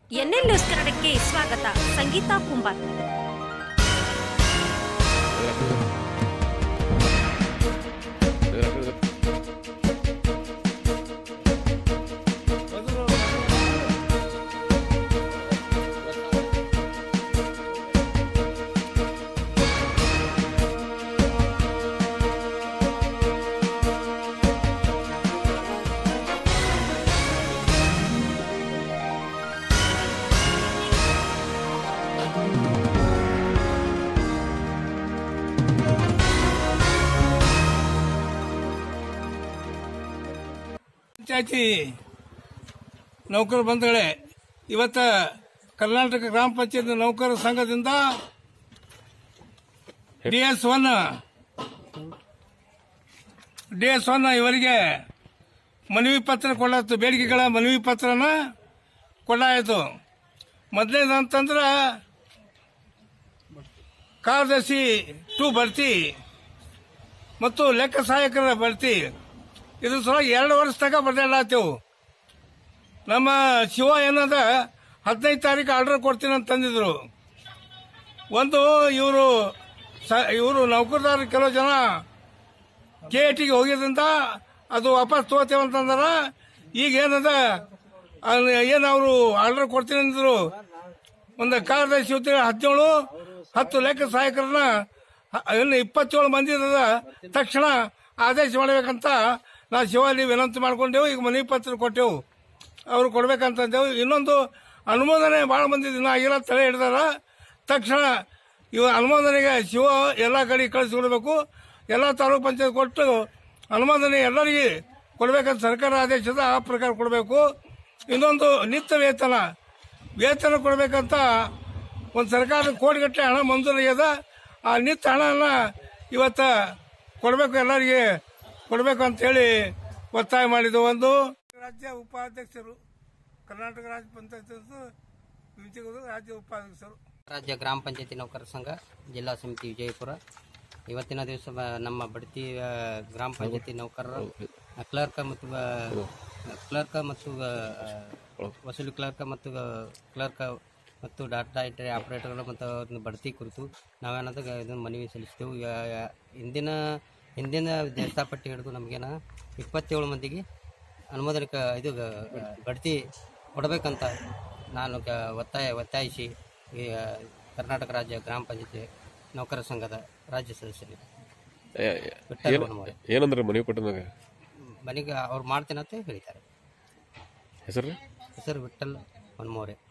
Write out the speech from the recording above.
NL news ಕನ್ನಡಕ್ಕೆ ಸ್ವಾಗತ ಸಂಗೀತಾ ಕುಂಬಾರ್ ಪಂಚಾಯತಿ ನೌಕರ ಬಂಧುಗಳೇ ಇವತ್ತ ಕರ್ನಾಟಕ ಗ್ರಾಮ ಪಂಚಾಯತ್ ನೌಕರ ಸಂಘದಿಂದ D S one D S one ಇವರಿಗೆ ಮನವಿ ಪತ್ರ ಕೊಡಾಯ್ತು ಬೇಡಿಕೆಗಳ ಮನವಿ ಪತ್ರನ ಕೊಡಾಯಿತು ಮೊದಲನೇದು ಅಂತಂದ್ರೆ ಕಾರ್ಯದರ್ಶಿ ಟು ಭರ್ತಿ ಮತ್ತು ಲೆಕ್ಕ ಸಹಾಯಕರ ಭರ್ತಿ ಇದ್ರ ಸಲುವಾಗಿ ಎರಡು ವರ್ಷ ತನಕ ಬದಲಾಗ್ತೇವು ನಮ್ಮ ಶಿವ ಏನದ ಹದಿನೈದು ತಾರೀಕು ಆರ್ಡರ್ ಕೊಡ್ತೀನಿ ಅಂತ ತಂದಿದ್ರು ಒಂದು ಇವರು ಇವರು ನೌಕರದಾರ ಕೆಲವು ಜನ ಕೆ ಟಿಗೆ ಹೋಗಿದ್ರಿಂದ ಅದು ವಾಪಸ್ ತಗೋತೇವೆ ಅಂತಂದಾರ ಈಗ ಏನದ ಏನು ಅವರು ಆರ್ಡರ್ ಕೊಡ್ತೀನಿ ಅಂದಿದ್ರು ಒಂದು ಕಾರ್ಯದರ್ಶಿ ಹುದ್ದೆ ಹದಿನೇಳು ಹತ್ತು ಲೆಕ್ಕ ಸಹಾಯಕರನ್ನ ಹ- ಇನ್ನು ಇಪ್ಪತ್ತೇಳು ಮಂದಿ ಇದ್ದದ ತಕ್ಷಣ ಆದೇಶ ಮಾಡಬೇಕಂತ ನಾ ಶಿವಾಲಿ ವಿನಂತಿ ಮಾಡ್ಕೊಂಡೆವು ಈಗ ಮನವಿ ಪತ್ರ ಕೊಟ್ಟೆವು ಅವ್ರು ಕೊಡ್ಬೇಕಂತಂದೇವು ಇನ್ನೊಂದು ಅನುಮೋದನೆ ಭಾಳ ಮಂದಿ ದಿನ ಆಗಿಲ್ಲ ತಲೆ ಹಿಡ್ದಾರ ತಕ್ಷಣ ಇವ ಅನುಮೋದನೆಗೆ ಶಿವ ಎಲ್ಲ ಕಡೆ ಕಳಿಸ್ಕೊಡ್ಬೇಕು ಎಲ್ಲ ತಾಲೂಕು ಪಂಚಾಯತ್ ಕೊಟ್ಟು ಅನುಮೋದನೆ ಎಲ್ಲರಿಗೆ ಕೊಡ್ಬೇಕಂತ ಸರ್ಕಾರ ಆದೇಶದ ಆ ಪ್ರಕಾರ ಕೊಡಬೇಕು ಇನ್ನೊಂದು ನಿತ್ಯ ವೇತನ ವೇತನ ಕೊಡ್ಬೇಕಂತ ಒಂದು ಸರ್ಕಾರ ಕೋಟಿಗಟ್ಟಲೆ ಹಣ ಮಂಜೂರಾಗ್ಯದ ಆ ನಿತ್ಯ ಹಣನ ಇವತ್ತ ಕೊಡಬೇಕು ಎಲ್ಲರಿಗೆ ಕೊಡಬೇಕು ಅಂತೇಳಿ ಒತ್ತಾಯ ಮಾಡಿದ್ದು ಒಂದು ರಾಜ್ಯ ಉಪಾಧ್ಯಕ್ಷರು ಕರ್ನಾಟಕ ರಾಜ್ಯ ಪಂಚಾಯತ್ ರಾಜ್ಯ ಉಪಾಧ್ಯಕ್ಷರು ರಾಜ್ಯ ಗ್ರಾಮ ಪಂಚಾಯತಿ ನೌಕರರ ಸಂಘ ಜಿಲ್ಲಾ ಸಮಿತಿ ವಿಜಯಪುರ ಇವತ್ತಿನ ದಿವಸ ಬ- ನಮ್ಮ ಬಡ್ತಿ ಆ, ಗ್ರಾಮ ಪಂಚಾಯತಿ ನೌಕರರು ಕ್ಲರ್ಕ್ ಮತ್ತು ಆ, ಕ್ಲರ್ಕ್ ಮತ್ತು ಆ, ವಸೂಲಿ ಕ್ಲರ್ಕ್ ಮತ್ತು ಆ, ಕ್ಲರ್ಕ್ ಮತ್ತು ಡಾಟಾ ಎಂಟ್ರಿ ಆಪರೇಟರ್ಗಳು ಮತ್ತು ಅವ್ರನ್ನ ಬಡ್ತಿ ಕುರಿತು ನಾವೇನಾದ ಇದನ್ನು ಮನವಿ ಸಲ್ಲಿಸ್ತೇವೆ ಈಗ ಹಿಂದಿನ ಹಿಂದಿನ ಪಟ್ಟಿ ಹಿಡಿದು ನಮಗೇನ ಇಪ್ಪತ್ತೇಳು ಮಂದಿಗೆ ಅನುಮೋದನೆ ಕ- ಇದು ಗ- ಬಡ್ತಿ ಕೊಡಬೇಕಂತ ನಾನು ಕ- ಒತ್ತಾಯ ಒತ್ತಾಯಿಸಿ ಈ ಆ, ಕರ್ನಾಟಕ ರಾಜ್ಯ ಗ್ರಾಮ ಪಂಚಾಯತಿ ನೌಕರ ಸಂಘದ ರಾಜ್ಯ ಸದಸ್ಯರು ವಿಠ್ಠಲ್ ಹೊನ್ನಮೋರೆ. ಏನಂದ್ರೆ ಮನವಿ ಕೊಟ್ಟನಾಗ ಮನೆಗೆ ಅವ್ರು ಮಾಡ್ತೇನೆ ಅಂತ ಹೇಳಿದ್ದಾರೆ ಹೆಸರು ಹೆಸರು ವಿಠ್ಠಲ್ ಹೊನ್ಮೋರೆ